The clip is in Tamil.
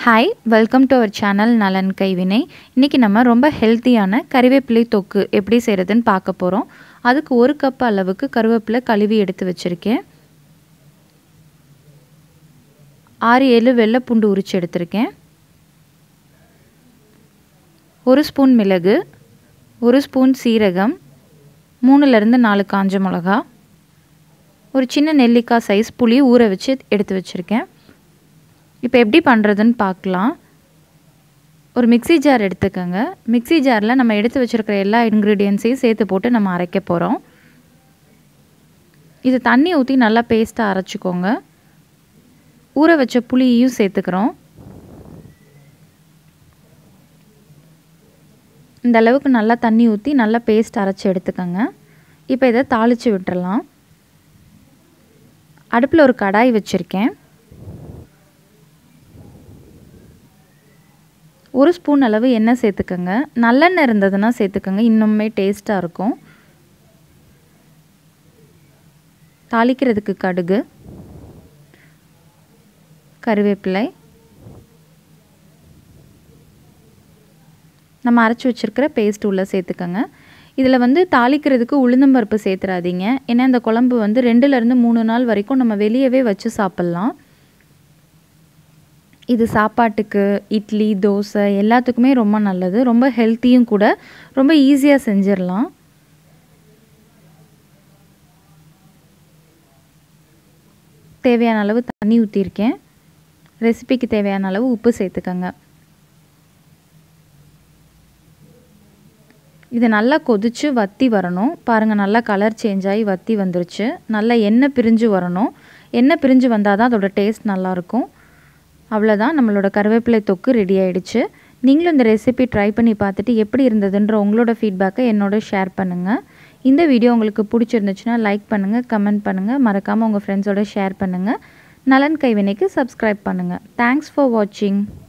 hi welcome to our channel Nalan Kaivinai இன்றைக்கி நம்ம ரொம்ப ஹெல்த்தியான கறிவேப்பிலை தொக்கு எப்படி செய்கிறதுன்னு பார்க்க போகிறோம் அதுக்கு ஒரு கப் அளவுக்கு கருவேப்பிலை கழுவி எடுத்து வச்சுருக்கேன் ஆறு ஏழு வெள்ளை பூண்டு உரித்து எடுத்திருக்கேன் ஒரு ஸ்பூன் மிளகு ஒரு ஸ்பூன் சீரகம் மூணுலேருந்து நாலு காஞ்ச மிளகா ஒரு சின்ன நெல்லிக்காய் சைஸ் புளி ஊற வச்சு எடுத்து வச்சுருக்கேன் இப்போ எப்படி பண்ணுறதுன்னு பார்க்கலாம் ஒரு மிக்சி ஜார் எடுத்துக்கோங்க மிக்சி ஜாரில் நம்ம எடுத்து வச்சுருக்கிற எல்லா இன்க்ரீடியன்ஸையும் சேர்த்து போட்டு நம்ம அரைக்க போகிறோம் இது தண்ணி ஊற்றி நல்லா பேஸ்ட்டாக அரைச்சிக்கோங்க ஊற வச்ச புளியையும் சேர்த்துக்கிறோம் இந்த அளவுக்கு நல்லா தண்ணி ஊற்றி நல்லா பேஸ்ட் அரைச்சி எடுத்துக்கோங்க இப்போ இதை தாளித்து விட்டுறலாம் அடுப்பில் ஒரு கடாய் வச்சுருக்கேன் ஒரு ஸ்பூன் அளவு எண்ணெய் சேர்த்துக்கோங்க நல்லெண்ணெய் இருந்ததுன்னா சேர்த்துக்கோங்க இன்னுமே டேஸ்ட்டாக இருக்கும் தாளிக்கிறதுக்கு கடுகு கருவேப்பிலை நம்ம அரைச்சி வச்சுருக்கிற பேஸ்ட் உள்ளே சேர்த்துக்கோங்க இதில் வந்து தாளிக்கிறதுக்கு உளுந்தம்பருப்பு சேர்த்துறாதீங்க ஏன்னா இந்த குழம்பு வந்து ரெண்டுலேருந்து மூணு நாள் வரைக்கும் நம்ம வெளியவே வச்சு சாப்பிட்லாம் இது சாப்பாட்டுக்கு இட்லி தோசை எல்லாத்துக்குமே ரொம்ப நல்லது ரொம்ப ஹெல்த்தியும் கூட ரொம்ப ஈஸியாக செஞ்சிடலாம் தேவையான அளவு தண்ணி ஊற்றிருக்கேன் ரெசிபிக்கு தேவையான அளவு உப்பு சேர்த்துக்கோங்க இது நல்லா கொதித்து வத்தி வரணும் பாருங்கள் நல்லா கலர் சேஞ்ச் ஆகி வத்தி வந்துருச்சு நல்லா எண்ணெய் பிரிஞ்சு வரணும் எண்ணெய் பிரிஞ்சு வந்தால் தான் அதோட டேஸ்ட் நல்லாயிருக்கும் அவ்வளோதான் நம்மளோட கருவேப்பிலை தொக்கு ரெடி ஆகிடுச்சு நீங்களும் இந்த ரெசிபி ட்ரை பண்ணி பார்த்துட்டு எப்படி இருந்ததுன்ற உங்களோட ஃபீட்பேக்கை என்னோட ஷேர் பண்ணுங்கள் இந்த வீடியோ உங்களுக்கு பிடிச்சிருந்துச்சுன்னா லைக் பண்ணுங்கள் கமெண்ட் பண்ணுங்கள் மறக்காமல் உங்கள் ஃப்ரெண்ட்ஸோட ஷேர் பண்ணுங்கள் நலன் கைவினைக்கு சப்ஸ்கிரைப் பண்ணுங்கள் தேங்க்ஸ் ஃபார் வாட்சிங்